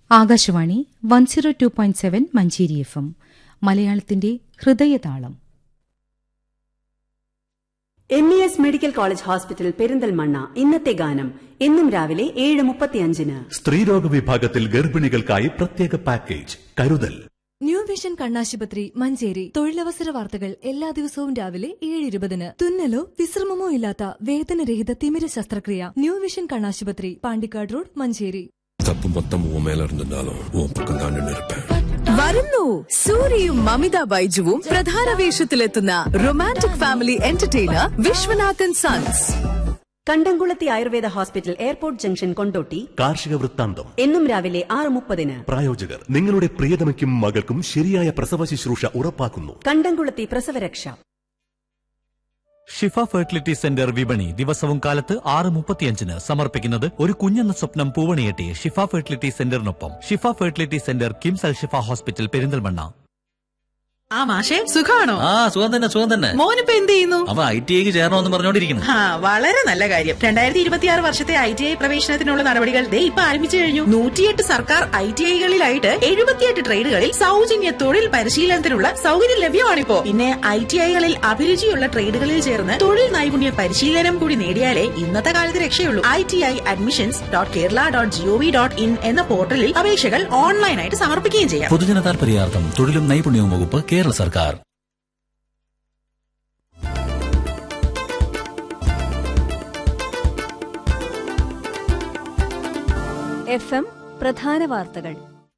Akashvani one zero two point seven Manjeri F M മലയാളത്തിന്റെ ഹൃദയതാളം M E S medical college hospital Perinthalmanna ഇന്നത്തെ ഗാനം എന്നും രാവിലെ ഏഴ് മുപ്പത്തിയഞ്ചിന് സ്ത്രീരോഗ വിഭാഗത്തിൽ ഗർഭിണികൾക്കായി പ്രത്യേക പാക്കേജ് കരുതൽ ന്യൂ വിഷൻ കണ്ണാശുപത്രി മഞ്ചേരി തൊഴിലവസര വാർത്തകൾ എല്ലാ ദിവസവും രാവിലെ ഏഴ് ഇരുപതിന് തുന്നലോ വിശ്രമമോ ഇല്ലാത്ത വേദനരഹിത തിമിര ശസ്ത്രക്രിയ ന്യൂ വിഷൻ കണ്ണാശുപത്രി പാണ്ടിക്കാട് റോഡ് മഞ്ചേരി தப்பு மொத்தம் உன் மேல இருந்திருந்தாலும் உன் பக்கம் தான் நின்று இருப்பேன் വരുന്നു സൂര്യയും മമിത ബൈജുവും പ്രധാന വേഷത്തിലെത്തുന്ന romantic family entertainer Viswanathan sons Kandamkulathi ayurveda hospital airport junction Kondotty കാർഷിക വൃത്താന്തം എന്നും രാവിലെ ആറ് മുപ്പതിന് പ്രായോജകർ നിങ്ങളുടെ പ്രിയതമയ്ക്കും മകൾക്കും ശരിയായ പ്രസവ ശുശ്രൂഷ ഉറപ്പാക്കുന്നു കണ്ടംകുളത്തി പ്രസവരക്ഷ ഷിഫ ഫെർട്ടിലിറ്റി സെന്റർ വിപണി ദിവസവും കാലത്ത് ആറ് മുപ്പത്തിയഞ്ചിന് സമർപ്പിക്കുന്നത് ഒരു കുഞ്ഞെന്ന സ്വപ്നം പൂവണിയെട്ടി ഷിഫ ഫെർട്ടിലിറ്റി സെന്ററിനൊപ്പം Shifa fertility centre KIMS Al Shifa hospital Perinthalmanna ആ മാഷെ സുഖാണോ ആ സുഖം തന്നെ സുഖം തന്നെ മോനിപ്പോ എന്ത് ചെയ്യുന്നു അവ ഐ ടി ഐക്ക് ചേരണമെന്ന് പറഞ്ഞോണ്ടിരിക്കുന്നു ആ വളരെ നല്ല കാര്യം രണ്ടായിരത്തി ഇരുപത്തിയാറ് വർഷത്തെ ഐ ടി ഐ പ്രവേശനത്തിനുള്ള നടപടികൾ ദേ ഇപ്പൊ ആരംഭിച്ചു കഴിഞ്ഞു നൂറ്റിയെട്ട് സർക്കാർ ഐ ടി ഐകളിലായിട്ട് എഴുപത്തിയെട്ട് ട്രേഡുകളിൽ സൗജന്യ തൊഴിൽ പരിശീലനത്തിനുള്ള സൗകര്യം ലഭ്യമാണിപ്പോ പിന്നെ ഐ ടി ഐകളിൽ അഭിരുചിയുള്ള ട്രേഡുകളിൽ ചേർന്ന് തൊഴിൽ നൈപുണ്യ പരിശീലനം കൂടി നേടിയാലേ ഇന്നത്തെ കാലത്ത് രക്ഷയുള്ളൂ I T I admissions dot Kerala dot G O V dot in എന്ന പോർട്ടലിൽ അപേക്ഷകൾ ഓൺലൈനായിട്ട് സമർപ്പിക്കുകയും ചെയ്യാം പൊതുജന താൽപര്യാർത്ഥം തൊഴിലും നൈപുണ്യവും വകുപ്പ് കേരള സർക്കാർ എഫ് എം പ്രധാന വാർത്തകൾ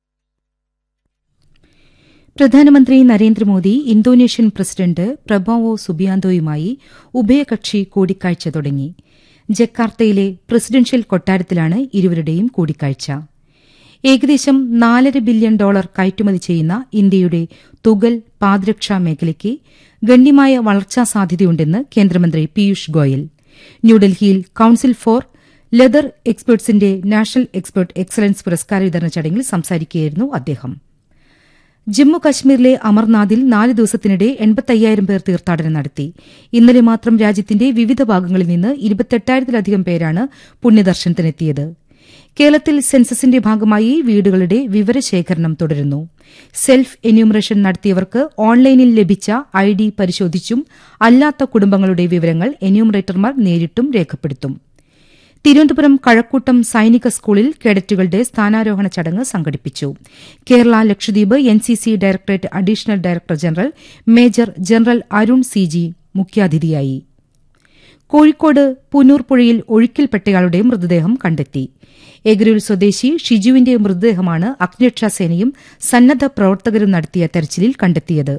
പ്രധാനമന്ത്രി നരേന്ദ്രമോദി ഇന്തോനേഷ്യൻ പ്രസിഡന്റ് പ്രബോവോ സുബിയാന്തോയുമായി ഉഭയകക്ഷി കൂടിക്കാഴ്ച തുടങ്ങി ജക്കാർത്തയിലെ പ്രസിഡൻഷ്യൽ കൊട്ടാരത്തിലാണ് ഇരുവരുടെയും കൂടിക്കാഴ്ച ഏകദേശം നാലര ബില്യൺ ഡോളർ കയറ്റുമതി ചെയ്യുന്ന ഇന്ത്യയുടെ തുകൽ പാദരക്ഷാ മേഖലയ്ക്ക് ഗണ്യമായ വളർച്ചാ സാധ്യതയുണ്ടെന്ന് കേന്ദ്രമന്ത്രി പീയൂഷ് ഗോയൽ ന്യൂഡൽഹിയിൽ കൌൺസിൽ ഫോർ ലെതർ എക്സ്പേർട്സിന്റെ നാഷണൽ എക്സ്പേർട്ട് എക്സലൻസ് പുരസ്കാര വിതരണ ചടങ്ങിൽ സംസാരിക്കുകയായിരുന്നു അദ്ദേഹം ജമ്മു കശ്മീരിലെ അമർനാഥിൽ നാല് ദിവസത്തിനിടെ എൺപത്തയ്യായിരം പേർ തീർത്ഥാടനം നടത്തി ഇന്നലെ മാത്രം രാജ്യത്തിന്റെ വിവിധ ഭാഗങ്ങളിൽ നിന്ന് ഇരുപത്തെട്ടായിരത്തിലധികം പേരാണ് പുണ്യദർശനത്തിനെത്തിയത് കേരളത്തിൽ സെൻസസിന്റെ ഭാഗമായി വീടുകളുടെ വിവരശേഖരണം തുടരുന്നു സെൽഫ് എന്യൂമറേഷൻ നടത്തിയവർക്ക് ഓൺലൈനിൽ ലഭിച്ച ഐ ഡി പരിശോധിച്ചും അല്ലാത്ത കുടുംബങ്ങളുടെ വിവരങ്ങൾ എന്യൂമറേറ്റർമാർ നേരിട്ടും രേഖപ്പെടുത്തും തിരുവനന്തപുരം കഴക്കൂട്ടം സൈനിക സ്കൂളിൽ കേഡറ്റുകളുടെ സ്ഥാനാരോഹണ ചടങ്ങ് സംഘടിപ്പിച്ചു Kerala Lakshadweep NCC directorate additional director general major general Arun C G മുഖ്യാതിഥിയായി കോഴിക്കോട് പുന്നൂർ പുഴയിൽ ഒഴുക്കിൽപ്പെട്ടയാളുടെ മൃതദേഹം കണ്ടെത്തി എഗരൂർ സ്വദേശി ഷിജുവിന്റെ മൃതദേഹമാണ് അഗ്നിരക്ഷാസേനയും സന്നദ്ധ പ്രവർത്തകരും നടത്തിയ തെരച്ചിലിൽ കണ്ടെത്തിയത്